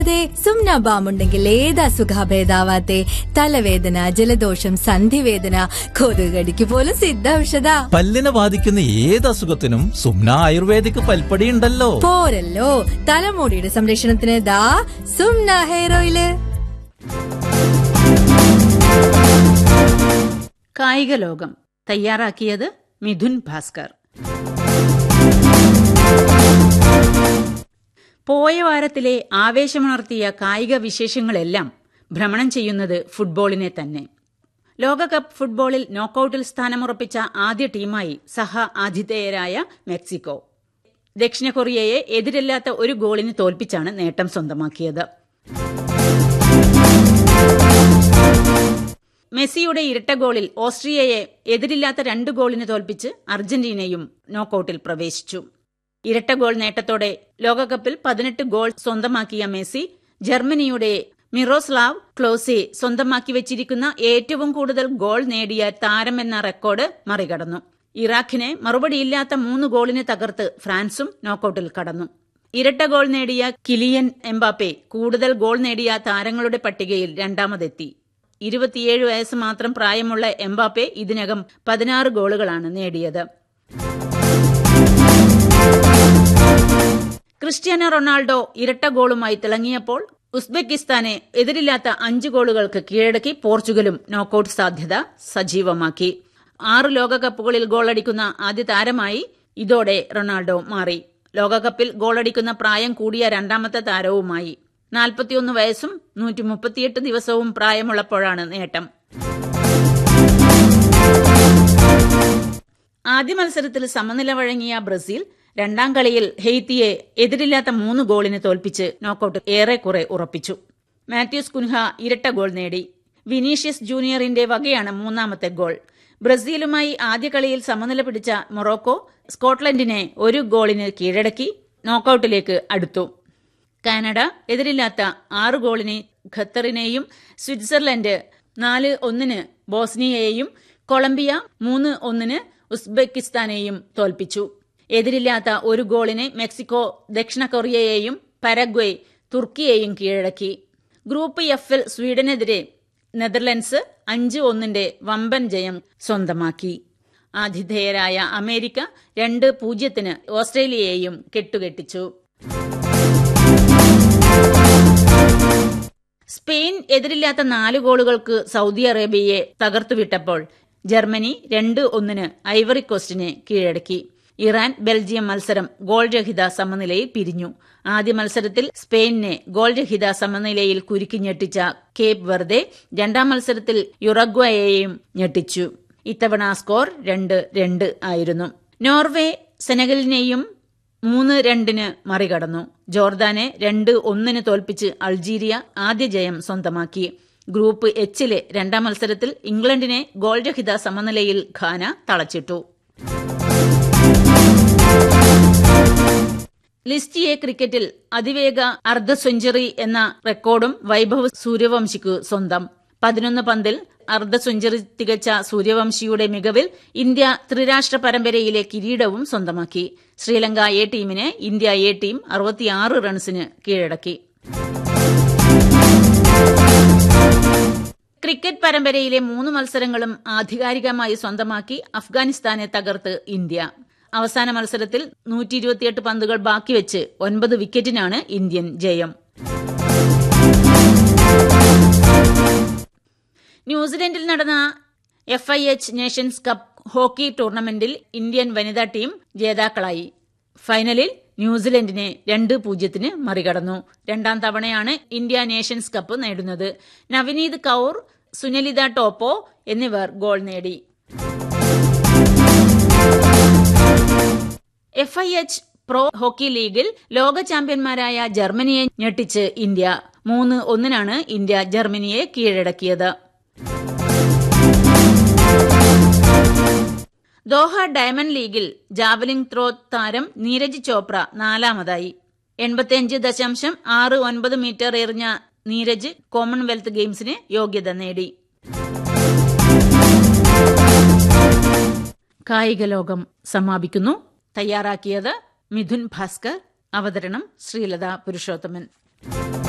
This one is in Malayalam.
അതെ സുംന ബാം ഉണ്ടെങ്കിൽ ഏത് അസുഖഭേദാവാത്തെ തലവേദന ജലദോഷം സന്ധിവേദന കൊതുകടിക്ക് പോലും സിദ്ധ ഔഷധ പല്ലിനെ ബാധിക്കുന്ന ഏത് അസുഖത്തിനും സുംന ആയുർവേദിക് പൽപ്പടി ഉണ്ടല്ലോ പോരല്ലോ തലമുടിയുടെ സംരക്ഷണത്തിന് ദാ സുംന ഹെയർ ഓയില് കായിക ലോകം തയ്യാറാക്കിയത് മിഥുൻ ഭാസ്കർ പോയ വാരത്തിലെ ആവേശമുണർത്തിയ കായിക വിശേഷങ്ങളെല്ലാം ഭ്രമണം ചെയ്യുന്നത് ഫുട്ബോളിനെ തന്നെ ലോകകപ്പ് ഫുട്ബോളിൽ നോക്കൌട്ടിൽ സ്ഥാനമുറപ്പിച്ച ആദ്യ ടീമായി സഹ ആതിഥേയരായ മെക്സിക്കോ ദക്ഷിണ കൊറിയയെ എതിരില്ലാത്ത ഒരു ഗോളിന് തോൽപ്പിച്ചാണ് നേട്ടം സ്വന്തമാക്കിയത് മെസ്സിയുടെ ഇരട്ട ഗോളിൽ ഓസ്ട്രിയയെ എതിരില്ലാത്ത രണ്ട് ഗോളിന് തോൽപ്പിച്ച് അർജന്റീനയും നോക്കൌട്ടിൽ പ്രവേശിച്ചു ഇരട്ട ഗോൾ നേട്ടത്തോടെ ലോകകപ്പിൽ പതിനെട്ട് ഗോൾ സ്വന്തമാക്കിയ മെസ്സി ജർമ്മനിയുടെ മിറോസ്ലാവ് ക്ലോസെ സ്വന്തമാക്കി വെച്ചിരിക്കുന്ന ഏറ്റവും കൂടുതൽ ഗോൾ നേടിയ താരമെന്ന റെക്കോർഡ് മറികടന്നു ഇറാഖിനെ മറുപടിയില്ലാത്ത മൂന്ന് ഗോളിന് തകർത്ത് ഫ്രാൻസും നോക്കൌട്ടിൽ കടന്നു ഇരട്ട ഗോൾ നേടിയ കിലിയൻ എംബാപ്പെ കൂടുതൽ ഗോൾ നേടിയ താരങ്ങളുടെ പട്ടികയിൽ രണ്ടാമതെത്തി ഇരുപത്തിയേഴ് വയസ്സ് മാത്രം പ്രായമുള്ള എംബാപ്പെ ഇതിനകം പതിനാറ് ഗോളുകളാണ് നേടിയത് ക്രിസ്ത്യാനോ റൊണാൾഡോ ഇരട്ട ഗോളുമായി തിളങ്ങിയപ്പോൾ ഉസ്ബെക്കിസ്ഥാനെ എതിരില്ലാത്ത അഞ്ച് ഗോളുകൾക്ക് കീഴടക്കി പോർച്ചുഗലും നോക്കൌട്ട് സാധ്യത സജീവമാക്കി ആറ് ലോകകപ്പുകളിൽ ഗോളടിക്കുന്ന ആദ്യ താരമായി ഇതോടെ റൊണാൾഡോ മാറി ലോകകപ്പിൽ ഗോളടിക്കുന്ന പ്രായം കൂടിയ രണ്ടാമത്തെ താരവുമായി നാൽപ്പത്തിയൊന്ന് വയസ്സും നൂറ്റി മുപ്പത്തിയെട്ട് ദിവസവും പ്രായമുള്ളപ്പോഴാണ് നേട്ടം ആദ്യ മത്സരത്തിൽ സമനില വഴങ്ങിയ ബ്രസീൽ രണ്ടാം കളിയിൽ ഹെയ്ത്തിയെ എതിരില്ലാത്ത മൂന്ന് ഗോളിന് തോൽപ്പിച്ച് നോക്കൌട്ട് ഏറെക്കുറെ ഉറപ്പിച്ചു മാത്യൂസ് കുൻഹ ഇരട്ട ഗോൾ നേടി വിനീഷ്യസ് ജൂനിയറിന്റെ വകയാണ് മൂന്നാമത്തെ ഗോൾ ബ്രസീലുമായി ആദ്യ കളിയിൽ സമനില പിടിച്ച മൊറോക്കോ സ്കോട്ട്ലൻഡിനെ ഒരു ഗോളിന് കീഴടക്കി നോക്കൌട്ടിലേക്ക് അടുത്തു കാനഡ എതിരില്ലാത്ത ആറ് ഗോളിന് ഖത്തറിനെയും സ്വിറ്റ്സർലൻഡ് നാല് ഒന്നിന് ബോസ്നിയയെയും കൊളംബിയ മൂന്ന് ഒന്നിന് ഉസ്ബെക്കിസ്ഥാനെയും തോൽപ്പിച്ചു എതിരില്ലാത്ത ഒരു ഗോളിന് മെക്സിക്കോ ദക്ഷിണ കൊറിയയെയും പരഗ്വേ തുർക്കിയെയും കീഴടക്കി ഗ്രൂപ്പ് എഫിൽ സ്വീഡനെതിരെ നെതർലൻഡ്സ് അഞ്ച് ഒന്നിന്റെ വമ്പൻ ജയം സ്വന്തമാക്കി ആതിഥേയരായ അമേരിക്ക രണ്ട് പൂജ്യത്തിന് ഓസ്ട്രേലിയയെയും കെട്ടുകെട്ടിച്ചു സ്പെയിൻ എതിരില്ലാത്ത നാല് ഗോളുകൾക്ക് സൗദി അറേബ്യയെ തകർത്തുവിട്ടപ്പോൾ ജർമ്മനി രണ്ട് ഒന്നിന് ഐവറി കോസ്റ്റിനെ കീഴടക്കി ഇറാൻ ബെൽജിയം മത്സരം ഗോൾ രഹിത സമനിലയിൽ പിരിഞ്ഞു ആദ്യ മത്സരത്തിൽ സ്പെയിനിനെ ഗോൾ രഹിത സമനിലയിൽ കുരുക്കി ഞെട്ടിച്ച കേപ്പ് വെർദെ രണ്ടാം മത്സരത്തിൽ യുറഗ്വയെയും ഞെട്ടിച്ചു ഇത്തവണ സ്കോർ രണ്ട് രണ്ട് ആയിരുന്നു നോർവേ സെനഗലിനെയും മൂന്ന് രണ്ടിന് മറികടന്നു ജോർദാനെ രണ്ട് ഒന്നിന് തോൽപ്പിച്ച് അൾജീരിയ ആദ്യ ജയം സ്വന്തമാക്കി ഗ്രൂപ്പ് എച്ചിലെ രണ്ടാം മത്സരത്തിൽ ഇംഗ്ലണ്ടിനെ ഗോൾരഹിത സമനിലയിൽ ഖാന തളച്ചിട്ടു ലിസ്റ്റിയെ ക്രിക്കറ്റിൽ അതിവേഗ അർദ്ധ സെഞ്ചുറി എന്ന റെക്കോർഡും വൈഭവ് സൂര്യവംശിക്ക് സ്വന്തം പതിനൊന്ന് പന്തിൽ അർദ്ധ സെഞ്ചുറി തികച്ച സൂര്യവംശിയുടെ മികവിൽ ഇന്ത്യ ത്രിരാഷ്ട്ര പരമ്പരയിലെ കിരീടവും സ്വന്തമാക്കി ശ്രീലങ്ക എ ടീമിനെ ഇന്ത്യ എ ടീം അറുപത്തിയാറ് റൺസിന് കീഴടക്കി ക്രിക്കറ്റ് പരമ്പരയിലെ മൂന്ന് മത്സരങ്ങളും ആധികാരികമായി സ്വന്തമാക്കി അഫ്ഗാനിസ്ഥാനെ തകർത്ത് ഇന്ത്യ അവസാന മത്സരത്തിൽ നൂറ്റി ഇരുപത്തിയെട്ട് പന്തുകൾ ബാക്കിവെച്ച് ഒൻപത് വിക്കറ്റിനാണ് ഇന്ത്യൻ ജയം ന്യൂസിലൻഡിൽ നടന്ന F I H nations cup hockey ടൂർണമെന്റിൽ ഇന്ത്യൻ വനിതാ ടീം ജേതാക്കളായി ഫൈനലിൽ ന്യൂസിലൻഡിനെ രണ്ട് പൂജ്യത്തിന് മറികടന്നു രണ്ടാം തവണയാണ് ഇന്ത്യ നേഷൻസ് കപ്പ് നേടുന്നത് നവനീത് കൌർ സുനലിത ടോപ്പോ എന്നിവർ ഗോൾ നേടി F I H pro hockey ലീഗിൽ ലോക ചാമ്പ്യന്മാരായ ജർമ്മനിയെ ഞെട്ടിച്ച് ഇന്ത്യ മൂന്ന് ഒന്നിനാണ് ഇന്ത്യ ജർമ്മനിയെ കീഴടക്കിയത് ദോഹ ഡയമണ്ട് ലീഗിൽ ജാവലിംഗ് ത്രോ താരം നീരജ് ചോപ്ര നാലാമതായി എൺപത്തിയഞ്ച് ദശാംശം ആറ് ഒൻപത് മീറ്റർ എറിഞ്ഞ നീരജ് കോമൺവെൽത്ത് ഗെയിംസിന് യോഗ്യത നേടി കായിക ലോകം സമാപിക്കുന്നു തയ്യാറാക്കിയത് മിഥുൻ ഭാസ്കർ അവതരണം ശ്രീലത പുരുഷോത്തമൻ